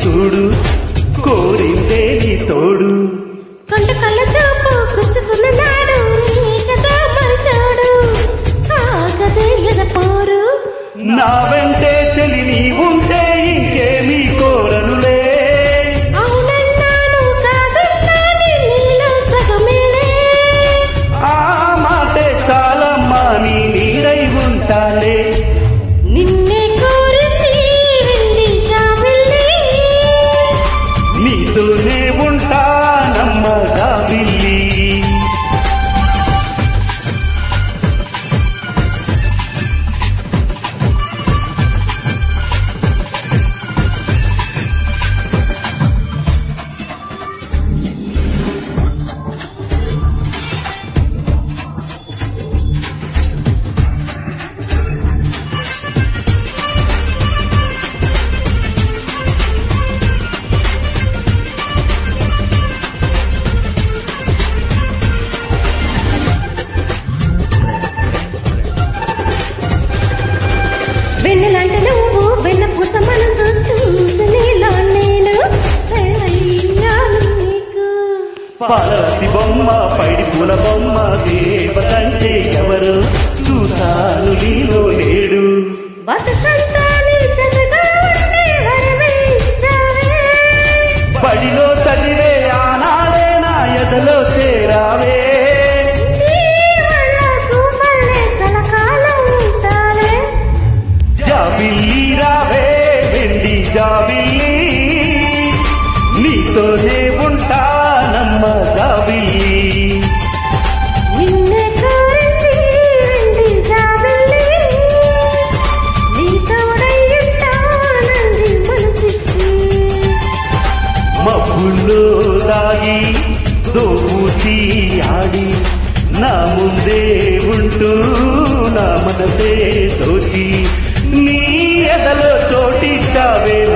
చూడు కోరిందే నీ తోడు కొండ కళ్ళ చూపు గుచ్చుకున్న నాడు నీ కదా మరి చూడు ఆగదే ఎదపోరు నా వెంటే చెలి నీ ఉంటే ఇంకేమీ కోరనులే అవునన్నాను కాదన్నాను నీలో సగమేలే ఆ మాటే చాలమ్మా నీ నీడై ఉంటాలే నిన్నే కోరింది వెళ్ళి జాబిల్లి నీతోనే ఉంటానమ్మ జాబిల్లి వెన్నెలంటే నువ్వు వెన్న పూత మనసు చూసి నీలో నేను అయ్యాను నీకు పాలతి బొమ్మ పైడి పూల బొమ్మ దేవతంటే ఎవరు చూసాను నీలో లేడు బతుకంతా నీ జతగా ఉండే వరమే ఇచ్చావే. బడిలో చదివే ఆనాడే నా ఎదలో చేరావే నీ వల్ల సూపర్లే కలకాలం ఉంటాలే. జాబిల్లి రావే వెండి జాబిల్లి నీతోనే ఉంటానమ్మ జాబిల్లి నిన్నే కోరింది వెండి జాబిల్లి. నీ తోడై ఉంటానంది మనసిచ్చి. మబ్బుల్లో దాగి దోబూచి ఆడి నా ముందే ఉంటూ నా మనసే దోచి నీ ఎదలో చోటిచ్చావే